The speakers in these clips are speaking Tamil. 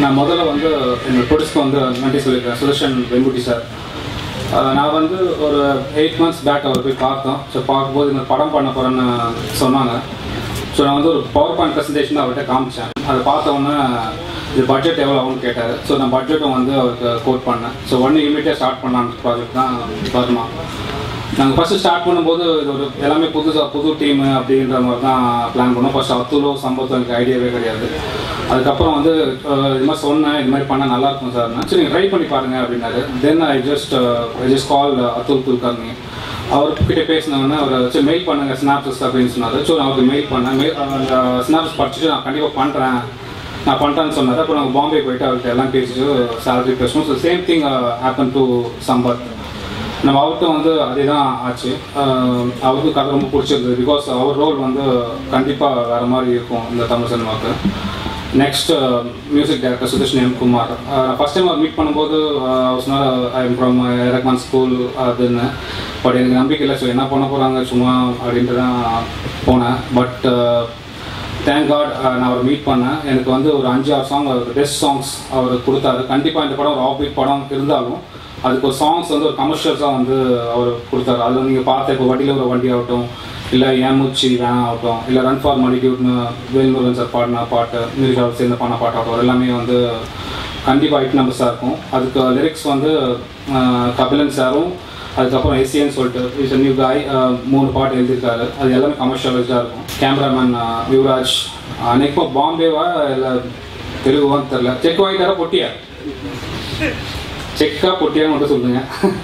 நான் முதல்ல வந்து என்னோட ப்ரொடியூஸ்க்கு வந்து நன்றி சொல்லியிருக்கேன் சுதர்ஷன் வெங்குட்டி சார் அஹ் நான் வந்து ஒரு எயிட் மந்த்ஸ் பேக் அவர் போய் பார்த்தோம் ஸோ பார்க்கும்போது இந்த படம் பண்ண போகிறேன்னு சொன்னாங்க ஸோ நான் வந்து ஒரு பவர் பாயிண்ட் ப்ரெசன்டேஷன் அவர்கிட்ட காமிச்சேன் அதை பார்த்த உடனே இது பட்ஜெட் எவ்வளோ ஆகும்னு கேட்டார் ஸோ நான் பட்ஜெட்டும் வந்து அவருக்கு கோட் பண்ணேன் ஸோ ஒன்று இமீடியட்டாக ஸ்டார்ட் பண்ணான்னு ப்ராஜெக்ட் தான் வர்மா நாங்கள் ஃபஸ்ட்டு ஸ்டார்ட் பண்ணும்போது இது ஒரு எல்லாமே புதுசாக புது டீம் அப்படின்ற மாதிரி தான் பிளான் பண்ணோம் ஃபர்ஸ்ட் அத்துலோ சம்பவத்தோ எனக்கு ஐடியாவே கிடையாது அதுக்கப்புறம் வந்து அஹ், இது மாதிரி சொன்னேன் இது மாதிரி பண்ணால் நல்லா இருக்கும் சார் சரி நீங்கள் ட்ரை பண்ணி பாருங்க அப்படின்னாரு then I just I just call Atul Kulkarni அவர்கிட்ட பேசினவொடனே அவர் சரி மெயில் பண்ணுங்க ஸ்னாப்ஸ் அப்படின்னு சொன்னார் ஸோ நான் அவருக்கு மெயில் பண்ணேன் மெயில் அந்த ஸ்னாப்ஸ் படிச்சுட்டு நான் கண்டிப்பாக பண்ணுறேன் நான் பண்ணுறேன்னு சொன்னார் அப்புறம் நாங்கள் பாம்பே போயிட்டு அவர்கிட்ட எல்லாம் பேசிட்டு சேலரி பேசணும் so same thing happen to Sampath நம்ம அவர்கிட்ட வந்து அதே தான் ஆச்சு அஹ் அவருக்கு கதை ரொம்ப பிடிச்சிருந்தது பிகாஸ் அவர் ரோல் வந்து கண்டிப்பாக வேறு மாதிரி இருக்கும் இந்த தமிழ் சினிமாவுக்கு next music director Sudarshan M Kumar first time அவர் மீட் பண்ணும்போது அஹ், அவர் சொன்னார் I am from Rahman school அதுன்னு பட் எனக்கு நம்பிக்கை இல்லை ஸோ என்ன பண்ண போகிறாங்க சும்மா அப்படின்ட்டு தான் போனேன் பட் தேங்க் காட் நான் அவர் மீட் பண்ணேன் எனக்கு வந்து ஒரு அஞ்சு ஆறு சாங் அவர் பெஸ்ட் சாங்ஸ் அவர் கொடுத்தாரு கண்டிப்பாக இந்த படம் ஒரு ஆஃபீட் படம் இருந்தாலும் அதுக்கு ஒரு சாங்ஸ் வந்து ஒரு கமர்ஷியல்ஸாக வந்து அவர் கொடுத்தாரு அதில் நீங்கள் பார்த்த இப்போ வண்டியில் ஒரு வண்டி ஆகட்டும் இல்லை ஏமுச்சி வேணா ஆகட்டும் இல்லை ரன் ஃபார் மலிடியூட்னு வேல்முருகன் சார் பாடின பாட்டு மியூசிக் அவர் சேர்ந்து பாடின பாட்டாகட்டும் அது எல்லாமே வந்து கண்டிப்பாக ஹைட் நம்பர்ஸாக இருக்கும் அதுக்கு லிரிக்ஸ் வந்து அஹ், கபிலன் சாரும் அதுக்கப்புறம் எஸ்சின்னு சொல்லிட்டு இஸ் நியூ காய் மூணு பாட்டு எழுதியிருக்காரு அது எல்லாமே கமர்ஷியலைஸ்டாக இருக்கும் கேமராமேன் யுவராஜ் அன்னைக்கு பாம்பேவா இல்லை தெலுங்குவான்னு தெரில செக் வாங்கிட்டாரா பொட்டியா செக்கா பொட்டியான்னு மட்டும் சொல்லுங்க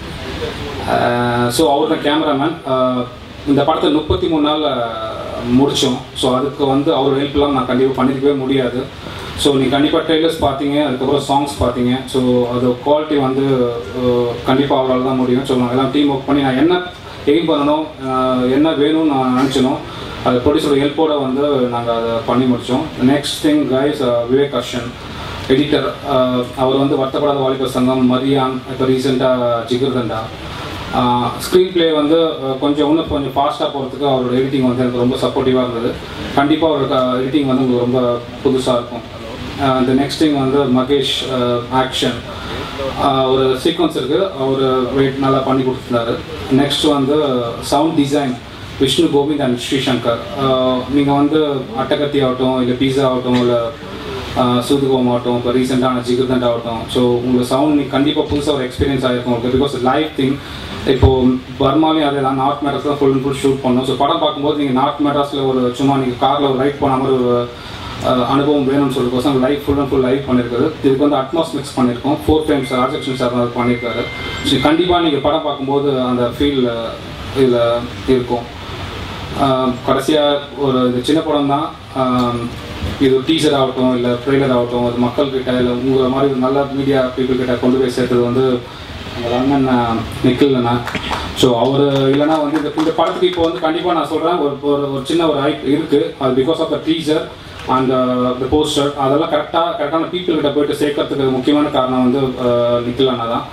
ஸோ அவர் தான் கேமராமேன் இந்த படத்தை முப்பத்தி மூணு நாள் முடித்தோம் ஸோ அதுக்கு வந்து அவர் ஹெல்ப் இல்லாமல் நான் கண்டிப்பாக பண்ணியிருக்கவே முடியாது ஸோ நீ கண்டிப்பாக ட்ரெய்லர்ஸ் பார்த்தீங்க அதுக்கப்புறம் சாங்ஸ் பார்த்தீங்க ஸோ அது குவாலிட்டி வந்து கண்டிப்பாக அவரால் தான் முடியும் ஸோ நான் எல்லாம் டீம் ஒர்க் பண்ணி நான் என்ன எய்ம் பண்ணணும் அஹ், என்ன வேணும்னு நான் நினச்சினோம் அது ப்ரொடியூசரோட ஹெல்ப்போட வந்து நாங்கள் அதை பண்ணி முடித்தோம் next thing guys Vivek Arshan editor அவர் வந்து வருத்தப்படாத வாலிபர் சங்கம் மரியான் இப்போ ரீசெண்டாக ஜிகர்தண்டா ஸ்க்ரீன் ப்ளே வந்து அஹ், கொஞ்சம் இன்னும் கொஞ்சம் ஃபாஸ்ட்டாக போகிறதுக்கு அவரோட எடிட்டிங் வந்து எனக்கு ரொம்ப சப்போர்ட்டிவாக இருந்தது கண்டிப்பாக அவரோட எடிட்டிங் வந்து உங்களுக்கு ரொம்ப புதுசாக இருக்கும் இந்த நெக்ஸ்ட் திங் வந்து மகேஷ் ஆக்ஷன் ஒரு சீக்வன்ஸ் இருக்குது அவர் வெயிட் நல்லா பண்ணி கொடுத்துருந்தாரு நெக்ஸ்ட் வந்து sound design Vishnu Govind and Sreeshankar நீங்கள் வந்து அட்டகத்தி ஆகட்டும் இல்லை பீஸா ஆகட்டும் இல்லை சூதுகோம் ஆகட்டும் இப்போ ரீசெண்டான ஜிகிர்தண்ட் ஆகட்டும் ஸோ உங்களுக்கு சவுண்ட் நீங்கள் கண்டிப்பாக புதுசாக ஒரு எக்ஸ்பீரியன்ஸ் ஆகிருக்கும் உங்களுக்கு பிகாஸ் லைவ் திங் இப்போ பர்மாலையும் அதே தான் நார்த் மெட்ராஸ் தான் ஃபுல் அண்ட் ஃபுல் ஷூட் பண்ணோம் ஸோ படம் பார்க்கும்போது நீங்கள் நார்த் மெட்ராஸில் ஒரு சும்மா நீங்கள் காரில் ஒரு ரைட் போன மாதிரி ஒரு அஹ், அனுபவம் வேணும்னு சொல்லிக்கோசம் live full and full live பண்ணியிருக்காரு இதுக்கு வந்து அட்மாஸ் மிக்ஸ் பண்ணியிருக்கோம் ஃபோர் ஃப்ரேம்ஸ் ராஜலட்சுமி சார் தான் பண்ணியிருக்காரு ஸோ கண்டிப்பாக நீங்கள் படம் பார்க்கும்போது அந்த ஃபீல் இதில் இருக்கும் கடைசியாக ஒரு இந்த சின்ன படம் தான் ஆம், இது டீசர் ஆகட்டும் இல்லை ட்ரெய்லர் ஆகட்டும் அது மக்கள்கிட்ட இல்லை உங்களை மாதிரி ஒரு நல்ல மீடியா பீப்புள் கிட்ட கொண்டு போய் சேர்த்தது வந்து எங்கள் அண்ணன் அஹ், நிக்கில் அண்ணா ஸோ அவர் இல்லைன்னா வந்து இந்த இந்த படத்துக்கு இப்போ வந்து கண்டிப்பாக நான் சொல்கிறேன் ஒரு ஒரு ஒரு சின்ன ஒரு ஹைப் இருக்குது அது because of the teaser and the poster அதெல்லாம் கரெக்டாக கரெக்டான பீப்புள் கிட்ட போயிட்டு சேர்க்கறதுக்கு முக்கியமான காரணம் வந்து அஹ், நிக்கில் அண்ணா தான்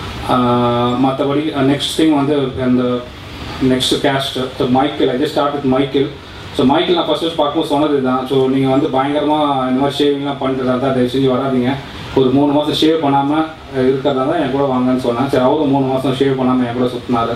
மற்றபடி நெக்ஸ்ட் திங் வந்து அந்த next cast so Michael I just start with Michael so Michael நான் ஃபர்ஸ்ட் பார்க்கும்போது சொன்னது தான் ஸோ நீங்கள் வந்து பயங்கரமாக இந்த மாதிரி ஷேவிங்லாம் பண்ணுறதா இருந்தால் தயவு செஞ்சு வராதீங்க ஒரு மூணு மாதம் ஷேவ் பண்ணாமல் இருக்கிறதா தான் என் கூட வாங்கன்னு சொன்னேன் சரி அவரும் மூணு மாதம் ஷேவ் பண்ணாமல் என் கூட சுற்றினாரு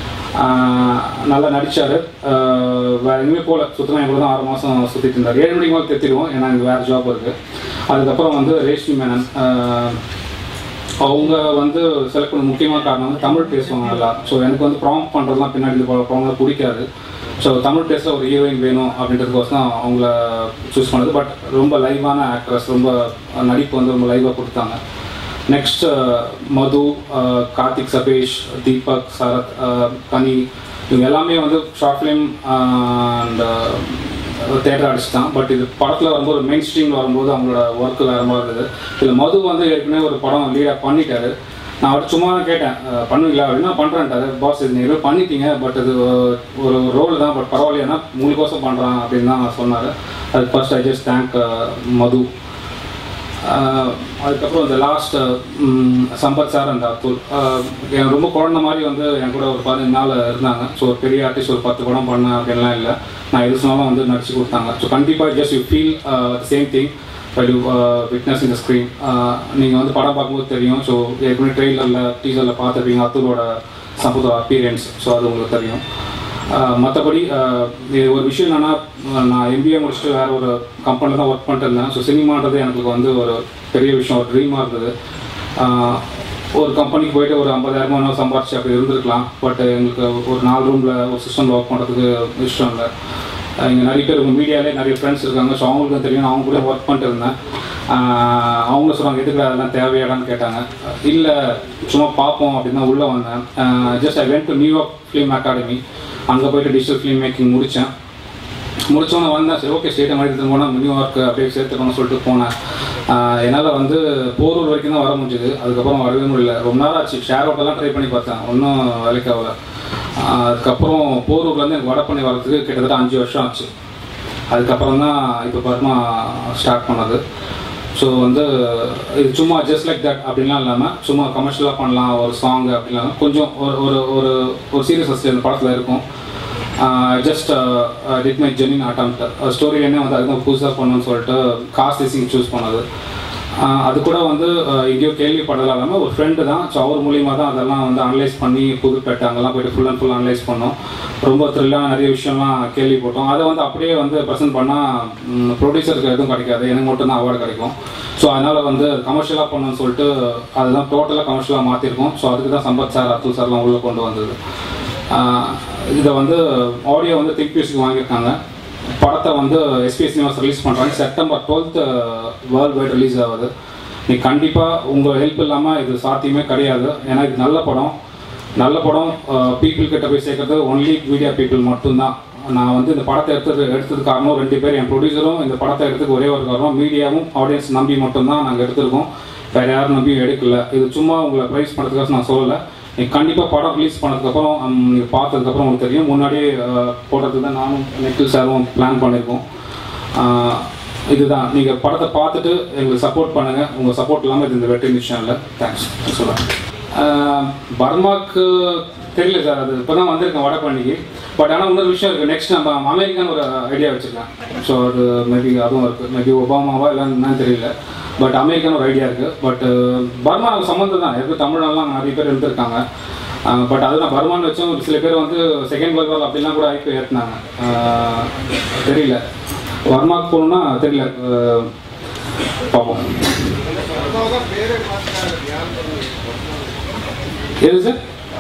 நல்லா நடித்தார் வேறு எங்கேயுமே போகல சுத்தமாக என் கூட தான் ஆறு மாதம் சுற்றிட்டு இருந்தார் ஏழு மணிக்கு மேலே தெத்திடுவோம் ஏன்னா எனக்கு வேறு ஜாப் இருக்குது அதுக்கப்புறம் வந்து ரேஷ்மி மேனன் ஆஹ், அவங்க வந்து செலக்ட் பண்ண முக்கியமான காரணம் வந்து தமிழ் பேசுவாங்க நல்லா ஸோ எனக்கு வந்து ப்ராம் பண்ணுறதுலாம் பின்னாடி இந்த ப்ராம்லாம் பிடிக்காது ஸோ தமிழ் பேச ஒரு ஹீரோயின் வேணும் அப்படின்றதுக்கோசம் தான் அவங்கள சூஸ் பண்ணது பட் ரொம்ப லைவான ஆக்ட்ரஸ் ரொம்ப நடிப்பு வந்து ரொம்ப லைவாக கொடுத்தாங்க நெக்ஸ்ட் மது அஹ், கார்த்திக் சபேஷ் தீபக் சரத் அஹ், கனி இவங்க எல்லாமே வந்து short film and theatre artist தான் பட் இது படத்தில் வரும்போது மெயின் ஸ்ட்ரீமில் வரும்போது அவங்களோட ஒர்க் வேறு மாதிரி இருந்தது இதில் மது வந்து ஏற்கனவே ஒரு படம் லீடாக பண்ணிட்டாரு நான் அவர்கிட்ட சும்மா தான் கேட்டேன் அஹ், பண்ணுவீங்களா அப்படின்னா பண்ணுறேன்ட்டாரு பாஸ் இது நீங்கள் பண்ணிட்டீங்க பட் இது ஒரு ரோல் தான் பட் பரவாயில்லையா உங்களுக்கோசம் பண்ணுறான் அப்படின்னு தான் சொன்னார் அது first I just thank Madhu ah அதுக்கப்புறம் இந்த last Sampath sir and Atul ah எனக்கு ரொம்ப குழந்த மாதிரி வந்து என் கூட ஒரு பதினஞ்சு நாள் இருந்தாங்க ஸோ ஒரு பெரிய ஆர்டிஸ்ட் ஒரு பத்து படம் பண்ணேன் அப்படின்லாம் இல்லை நான் எது சொன்னாலும் வந்து நடிச்சு கொடுத்தாங்க ஸோ கண்டிப்பாக just you feel same thing by you witness இந்த ஸ்க்ரீன் நீங்கள் வந்து படம் பார்க்கும்போது தெரியும் ஸோ ஏற்கனவே ட்ரெயிலரில் டீசரில் பார்த்துருப்பீங்க அத்துலோட சம்பத்தோட அப்பீரியன்ஸ் ஸோ அது உங்களுக்கு தெரியும் மற்றபடி ஒரு விஷயம் என்னென்னா நான் எம்பிஏ முடிச்சுட்டு வேறு ஒரு கம்பெனியில் தான் ஒர்க் பண்ணிட்டு இருந்தேன் ஸோ சினிமான்றது எனக்கு வந்து ஒரு பெரிய விஷயம் ஒரு ட்ரீமாக இருந்தது ஆஹ் ஒரு கம்பெனிக்கு போயிட்டு ஒரு ஐம்பதாயிரமோ என்ன சம்பாரிச்சு அப்படி இருந்திருக்கலாம் பட் எங்களுக்கு ஒரு நாலு ரூமில் ஒரு சிஸ்டமில் ஒர்க் பண்ணுறதுக்கு இஷ்டம் இல்லை இங்கே நிறைய பேர் உங்கள் மீடியாலே நிறைய ஃப்ரெண்ட்ஸ் இருக்காங்க ஸோ அவங்களுக்கும் தெரியும் நான் அவங்க கூட ஒர்க் பண்ணிட்டு இருந்தேன் ஆஹ் அவங்களும் சொன்னாங்க எதுக்கு அதெல்லாம் தேவையாடான்னு கேட்டாங்க இல்லை சும்மா பார்ப்போம் அப்படின்னு தான் உள்ளே வந்தேன் just I went to New York film academy அங்கே போயிட்டு டிஜிட்டல் ஃபிலிம் மேக்கிங் முடித்தேன் முடிச்சோன்னே வந்தேன் சரி ஓகே ஸ்டேட்டை மாதிரி எடுத்து போனால் நியூயார்க் அப்படியே சேர்த்துக்கணும்னு சொல்லிட்டு போனேன் ஆஹ் என்னால் வந்து போரூர் வரைக்கும் தான் வர முடிஞ்சுது அதுக்கப்புறம் வரவே முடியல ரொம்ப நாள் ஆச்சு ஷேர் அவுட்டெல்லாம் ட்ரை பண்ணி பார்த்தேன் ஒன்றும் வேலைக்கு ஆகல ஆஹ் அதுக்கப்புறம் போரூர்லேருந்து எனக்கு வடப்பண்ணி வரதுக்கு கிட்டத்தட்ட அஞ்சு வருஷம் ஆச்சு அதுக்கப்புறம் தான் இப்போ பர்மா ஸ்டார்ட் பண்ணது ஸோ வந்து இது சும்மா ஜஸ்ட் லைக் தட் அப்படின்லாம் இல்லாமல் சும்மா கமர்ஷியலாக பண்ணலாம் ஒரு சாங் அப்படிலாம் கொஞ்சம் ஒரு ஒரு ஒரு ஒரு சீரியஸ் இந்த படத்தில் இருக்கும் just did my genuine attempt story என்ன வந்து அதுதான் புதுசாக பண்ணணும்னு சொல்லிட்டு கார் சேசிங் சூஸ் பண்ணது ஆஹ் அது கூட வந்து ஆஹ் எங்கேயோ கேள்விப்படலாம் இல்லாமல் ஒரு ஃப்ரெண்டு தான் ஸோ அவர் மூலியமாக தான் அதெல்லாம் வந்து அனலைஸ் பண்ணி புதுப்பேட்டை அங்கெல்லாம் போயிட்டு ஃபுல் அண்ட் ஃபுல் அனலைஸ் பண்ணோம் ரொம்ப த்ரில்லாக நிறைய விஷயம்லாம் கேள்விப்பட்டோம் அதை வந்து அப்படியே வந்து ப்ரெசென்ட் பண்ணால் ப்ரொடியூசருக்கு எதுவும் கிடைக்காது எனக்கு மட்டும்தான் அவார்டு கிடைக்கும் ஸோ அதனால் வந்து கமர்ஷியலாக பண்ணணும்னு சொல்லிட்டு அதுதான் டோட்டலாக கமர்ஷியலாக மாற்றிருக்கோம் ஸோ அதுக்கு தான் சம்பத் சார் அத்துல் சார்லாம் உள்ளே கொண்டு வந்தது ஆஹ் இதை வந்து ஆடியோ வந்து திங்க் மியூசிக் வாங்கியிருக்காங்க படத்தை வந்து எஸ்பி சினிமாஸ் ரிலீஸ் பண்ணுறாங்க September twelfth world wide release ஆகுது நீ கண்டிப்பாக உங்கள் ஹெல்ப் இல்லாமல் இது சாத்தியமே கிடையாது ஏன்னா இது நல்ல படம் நல்ல படம் பீப்புள் கிட்ட போய் சேர்க்கறது ஒன்லி மீடியா பீப்புள் மட்டும்தான் நான் வந்து இந்த படத்தை எடுத்தது எடுத்தது காரணம் ரெண்டு பேர் என் ப்ரொடியூசரும் இந்த படத்தை எடுத்ததுக்கு ஒரே ஒரு காரணம் மீடியாவும் ஆடியன்ஸ் நம்பி மட்டும்தான் நாங்கள் எடுத்திருக்கோம் வேறு யாரும் நம்பியும் எடுக்கல இது சும்மா உங்களை ப்ரைஸ் பண்ணுறதுக்காக நான் சொல்லலை நீ கண்டிப்பாக படம் ரிலீஸ் பண்ணதுக்கப்புறம் நீங்கள் பார்த்ததுக்கப்புறம் உங்களுக்கு தெரியும் முன்னாடியே போடுறதுக்கு தான் நானும் நெக்கில் சாரும் பிளான் பண்ணியிருக்கோம் ஆஹ் இதுதான் நீங்கள் படத்தை பார்த்துட்டு எங்களுக்கு சப்போர்ட் பண்ணுங்கள் உங்கள் சப்போர்ட் இல்லாமல் இது இந்த வெற்றி விஷயம் இல்லை தேங்க்ஸ் சொல்லுவேன் பர்மாக்கு தெரியல சார் அது இப்போ தான் வந்திருக்கேன் வடபழனிக்கு பட் ஆனால் இன்னொரு விஷயம் இருக்குது நெக்ஸ்ட் நம்ம அமெரிக்கான்னு ஒரு ஐடியா வச்சுருக்கேன் ஸோ அது மேபி அதுவும் இருக்குது மேபி ஒபாமாவா இல்லைன்னு தெரியல பட் அமெரிக்கான்னு ஒரு ஐடியா இருக்குது பட் பர்மா சம்மந்தம் தான் இருக்குது தமிழ்லாம் நிறைய பேர் இருந்திருக்காங்க பட் அது நான் பர்மான்னு வச்சும் ஒரு சில பேர் வந்து செகண்ட் வேர்ல்ட் வார் அப்படிலாம் கூட ஐபி ஏற்றினாங்க தெரியல பர்மாக்கு போகணுன்னா தெரியல அஹ், பார்ப்போம் எது சார்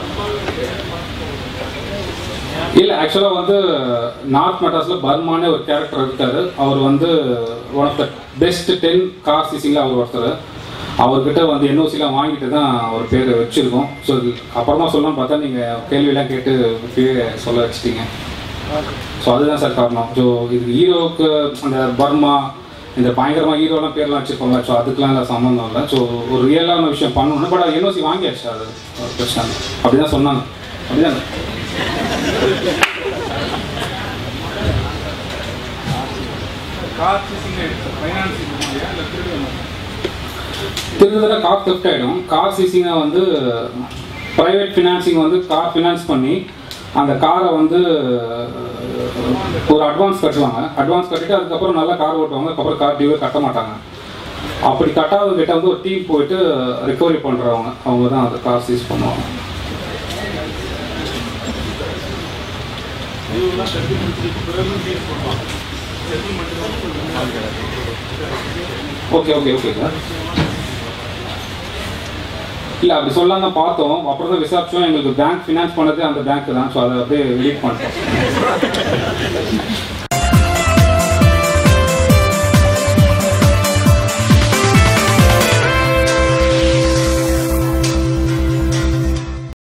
இல்ல ஆக்சுவலாக வந்து நார்த் மெட்ராஸில் பர்மானே ஒரு கேரக்டர் இருக்காரு அவர் வந்து one of the best ten car சீசிங்கில் அவர் ஒருத்தர் அவர்கிட்ட வந்து என்ஓசிலாம் வாங்கிட்டு தான் அவர் பேர் வச்சுருக்கோம் ஸோ அப்புறமா சொல்லலாம்னு பார்த்தா நீங்கள் கேள்வியெல்லாம் கேட்டு இப்பயே சொல்ல வச்சிட்டீங்க ஸோ அதுதான் சார் காரணம் ஸோ இது ஹீரோவுக்கு அந்த பர்மா இந்த பயங்கரமாக ஹீரோலாம் பேர்லாம் வச்சுருப்பாங்க ஸோ அதுக்கெலாம் இல்லை சம்மந்தம் இல்லை ஸோ ஒரு ரியலான விஷயம் பண்ணணும் பட் அது என்ஓசி வாங்கியாச்சு அது ஒரு பிரச்சனை இல்லை. அப்படிதான் சொன்னாங்க அப்படிதான் திருந்தல கார் தெஃப்ட் ஆகிடும் கார் சீசிங்கை வந்து ப்ரைவேட் ஃபினான்சிங் வந்து கார் ஃபினான்ஸ் பண்ணி அந்த காரை வந்து ஒரு அட்வான்ஸ் கட்டுவாங்க அட்வான்ஸ் கட்டிட்டு அதுக்கப்புறம் நல்லா கார் ஓட்டுவாங்க அதுக்கப்புறம் கார் டியூவே கட்ட மாட்டாங்க அப்படி கட்டாதவங்க கிட்ட வந்து ஒரு டீம் போயிட்டு ரிகவரி பண்ணுறவங்க அவங்க தான் அந்த கார் சீஸ் பண்ணுவாங்க ஓகே ஓகே ஓகே சார் இல்லை அப்படி சொல்லலாம் தான் பார்த்தோம் அப்புறம் தான் விசாரிச்சோம் எங்களுக்கு பேங்க் ஃபினான்ஸ் பண்ணது அந்த பேங்க் தான் ஸோ அதை அப்படியே ரிலீட் பண்ணிட்டோம்